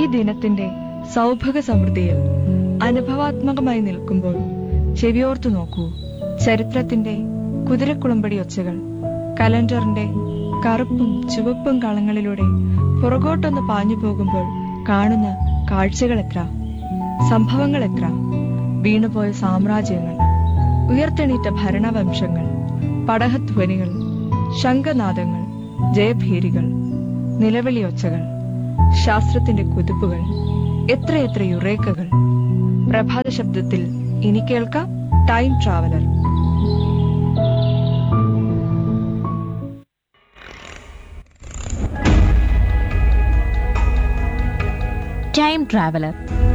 ദിനത്തിന്റെ സൗഭഗ സമൃദ്ധിയിൽ അനുഭവാത്മകമായി നിൽക്കുമ്പോൾ ചെവിയോർത്തു നോക്കൂ ചരിത്രത്തിന്റെ കുതിരക്കുളമ്പടി ഒച്ചകൾ കലണ്ടറിന്റെ കറുപ്പും ചുവപ്പും കളങ്ങളിലൂടെ പുറകോട്ടൊന്ന് പാഞ്ഞു പോകുമ്പോൾ കാണുന്ന കാഴ്ചകൾ എത്ര സംഭവങ്ങൾ എത്ര വീണുപോയ സാമ്രാജ്യങ്ങൾ ഉയർത്തെണീറ്റ ഭരണവംശങ്ങൾ പടഹധ്വനികൾ ശംഖനാദങ്ങൾ ജയഭീരികൾ നിലവിളിയൊച്ചകൾ ശാസ്ത്രത്തിന്റെ കുതിപ്പുകൾ എത്രയെത്ര യുറേക്കകൾ പ്രഭാത ശബ്ദത്തിൽ ഇനി കേൾക്കാം ടൈം ട്രാവലർ ടൈം ട്രാവലർ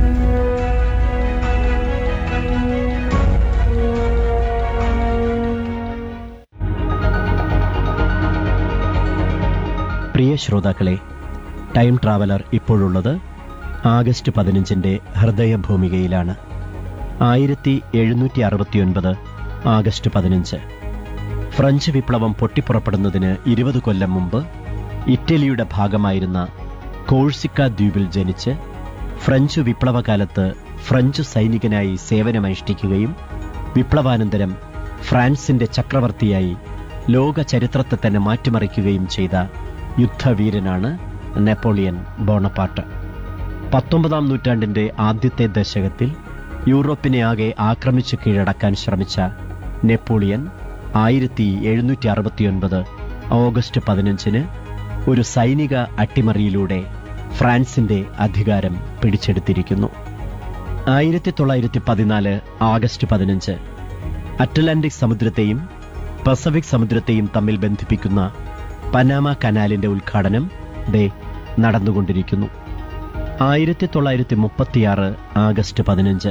പ്രിയ ശ്രോതാക്കളെ ടൈം ട്രാവലർ ഇപ്പോഴുള്ളത് ആഗസ്റ്റ് പതിനഞ്ചിന്റെ ഹൃദയഭൂമികയിലാണ് ആയിരത്തി എഴുന്നൂറ്റി അറുപത്തിയൊൻപത് ആഗസ്റ്റ് പതിനഞ്ച് ഫ്രഞ്ച് വിപ്ലവം പൊട്ടിപ്പുറപ്പെടുന്നതിന് ഇരുപത് കൊല്ലം മുമ്പ് ഇറ്റലിയുടെ ഭാഗമായിരുന്ന കോഴ്സിക്ക ദ്വീപിൽ ജനിച്ച് ഫ്രഞ്ച് വിപ്ലവകാലത്ത് ഫ്രഞ്ച് സൈനികനായി സേവനമനുഷ്ഠിക്കുകയും വിപ്ലവാനന്തരം ഫ്രാൻസിന്റെ ചക്രവർത്തിയായി ലോക ചരിത്രത്തെ തന്നെ മാറ്റിമറിക്കുകയും ചെയ്ത യുദ്ധവീരനാണ് നെപ്പോളിയൻ ബോണപ്പാട്ട് പത്തൊമ്പതാം നൂറ്റാണ്ടിന്റെ ആദ്യത്തെ ദശകത്തിൽ യൂറോപ്പിനെ ആകെ ആക്രമിച്ചു കീഴടക്കാൻ ശ്രമിച്ച നെപ്പോളിയൻ ആയിരത്തി എഴുന്നൂറ്റി അറുപത്തിയൊൻപത് ഓഗസ്റ്റ് പതിനഞ്ചിന് ഒരു സൈനിക അട്ടിമറിയിലൂടെ ഫ്രാൻസിന്റെ അധികാരം പിടിച്ചെടുത്തിരിക്കുന്നു ആയിരത്തി തൊള്ളായിരത്തി പതിനാല് ആഗസ്റ്റ് പതിനഞ്ച് അറ്റ്ലാന്റിക് സമുദ്രത്തെയും പസഫിക് സമുദ്രത്തെയും തമ്മിൽ ബന്ധിപ്പിക്കുന്ന പനാമ കനാലിന്റെ ഉദ്ഘാടനം ദേ നടന്നുകൊണ്ടിരിക്കുന്നു ആയിരത്തി തൊള്ളായിരത്തി മുപ്പത്തിയാറ് ആഗസ്റ്റ് പതിനഞ്ച്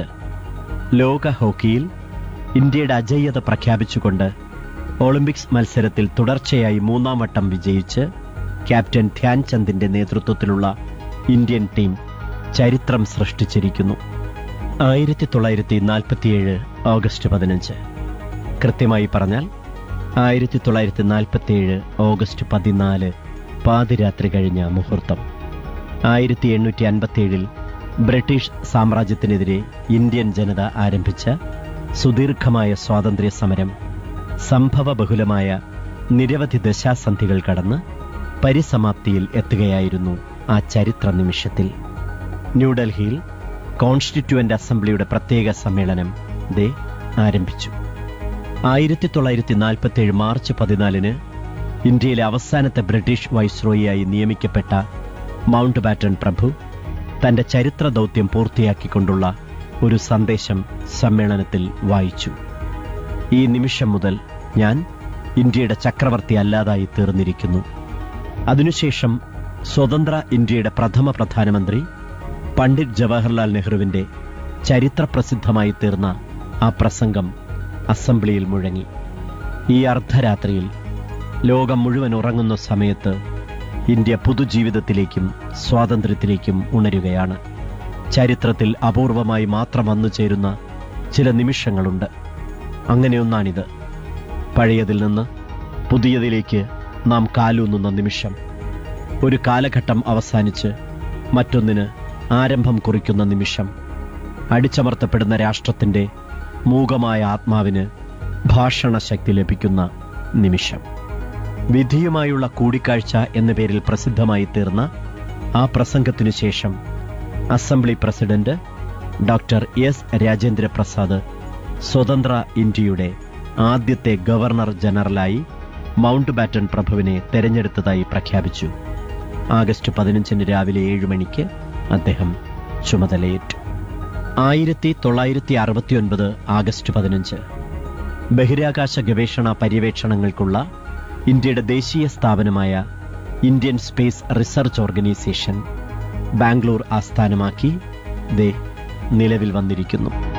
ലോക ഹോക്കിയിൽ ഇന്ത്യയുടെ അജയ്യത പ്രഖ്യാപിച്ചുകൊണ്ട് ഒളിമ്പിക്സ് മത്സരത്തിൽ തുടർച്ചയായി മൂന്നാം വട്ടം വിജയിച്ച് ക്യാപ്റ്റൻ ധ്യാൻചന്ദിന്റെ നേതൃത്വത്തിലുള്ള ഇന്ത്യൻ ടീം ചരിത്രം സൃഷ്ടിച്ചിരിക്കുന്നു ആയിരത്തി തൊള്ളായിരത്തി നാൽപ്പത്തിയേഴ് ഓഗസ്റ്റ് പതിനഞ്ച് കൃത്യമായി പറഞ്ഞാൽ ആയിരത്തി തൊള്ളായിരത്തി നാൽപ്പത്തിയേഴ് ഓഗസ്റ്റ് പതിനാല് പാതിരാത്രി കഴിഞ്ഞ മുഹൂർത്തം ആയിരത്തി എണ്ണൂറ്റി അൻപത്തിയേഴിൽ ബ്രിട്ടീഷ് സാമ്രാജ്യത്തിനെതിരെ ഇന്ത്യൻ ജനത ആരംഭിച്ച സുദീർഘമായ സ്വാതന്ത്ര്യ സമരം സംഭവബഹുലമായ നിരവധി ദശാസന്ധികൾ കടന്ന് പരിസമാപ്തിയിൽ എത്തുകയായിരുന്നു ആ ചരിത്ര നിമിഷത്തിൽ ന്യൂഡൽഹിയിൽ കോൺസ്റ്റിറ്റ്യുവന്റ് അസംബ്ലിയുടെ പ്രത്യേക സമ്മേളനം ദേ ആരംഭിച്ചു ആയിരത്തി തൊള്ളായിരത്തി നാൽപ്പത്തിയേഴ് മാർച്ച് പതിനാലിന് ഇന്ത്യയിലെ അവസാനത്തെ ബ്രിട്ടീഷ് വൈസ്രോയിയായി നിയമിക്കപ്പെട്ട മൗണ്ട് ബാറ്റൺ പ്രഭു തന്റെ ചരിത്ര ദൗത്യം പൂർത്തിയാക്കിക്കൊണ്ടുള്ള ഒരു സന്ദേശം സമ്മേളനത്തിൽ വായിച്ചു ഈ നിമിഷം മുതൽ ഞാൻ ഇന്ത്യയുടെ ചക്രവർത്തി അല്ലാതായി തീർന്നിരിക്കുന്നു അതിനുശേഷം സ്വതന്ത്ര ഇന്ത്യയുടെ പ്രഥമ പ്രധാനമന്ത്രി പണ്ഡിറ്റ് ജവഹർലാൽ നെഹ്റുവിന്റെ ചരിത്രപ്രസിദ്ധമായി തീർന്ന ആ പ്രസംഗം അസംബ്ലിയിൽ മുഴങ്ങി ഈ അർദ്ധരാത്രിയിൽ ലോകം മുഴുവൻ ഉറങ്ങുന്ന സമയത്ത് ഇന്ത്യ പുതുജീവിതത്തിലേക്കും സ്വാതന്ത്ര്യത്തിലേക്കും ഉണരുകയാണ് ചരിത്രത്തിൽ അപൂർവമായി മാത്രം വന്നു ചേരുന്ന ചില നിമിഷങ്ങളുണ്ട് അങ്ങനെയൊന്നാണിത് പഴയതിൽ നിന്ന് പുതിയതിലേക്ക് നാം കാലൂന്നുന്ന നിമിഷം ഒരു കാലഘട്ടം അവസാനിച്ച് മറ്റൊന്നിന് ആരംഭം കുറിക്കുന്ന നിമിഷം അടിച്ചമർത്തപ്പെടുന്ന രാഷ്ട്രത്തിന്റെ മൂകമായ ആത്മാവിന് ഭാഷണ ശക്തി ലഭിക്കുന്ന നിമിഷം വിധിയുമായുള്ള കൂടിക്കാഴ്ച എന്ന പേരിൽ പ്രസിദ്ധമായി തീർന്ന ആ പ്രസംഗത്തിനു ശേഷം assembly president doctor S Rajendra Prasad സ്വതന്ത്ര ഇന്ത്യയുടെ ആദ്യത്തെ ഗവർണർ ജനറലായി മൗണ്ട് ബാറ്റൺ പ്രഭുവിനെ തെരഞ്ഞെടുത്തതായി പ്രഖ്യാപിച്ചു ആഗസ്റ്റ് പതിനഞ്ചിന് രാവിലെ ഏഴ് മണിക്ക് അദ്ദേഹം ചുമതലയേറ്റു ആയിരത്തി തൊള്ളായിരത്തി അറുപത്തിയൊൻപത് ആഗസ്റ്റ് പതിനഞ്ച് ബഹിരാകാശ ഗവേഷണ പര്യവേക്ഷണങ്ങൾക്കുള്ള ഇന്ത്യയുടെ ദേശീയ സ്ഥാപനമായ Indian space research organisation Bangalore ആസ്ഥാനമാക്കി ദേ നിലവിൽ വന്നിരിക്കുന്നു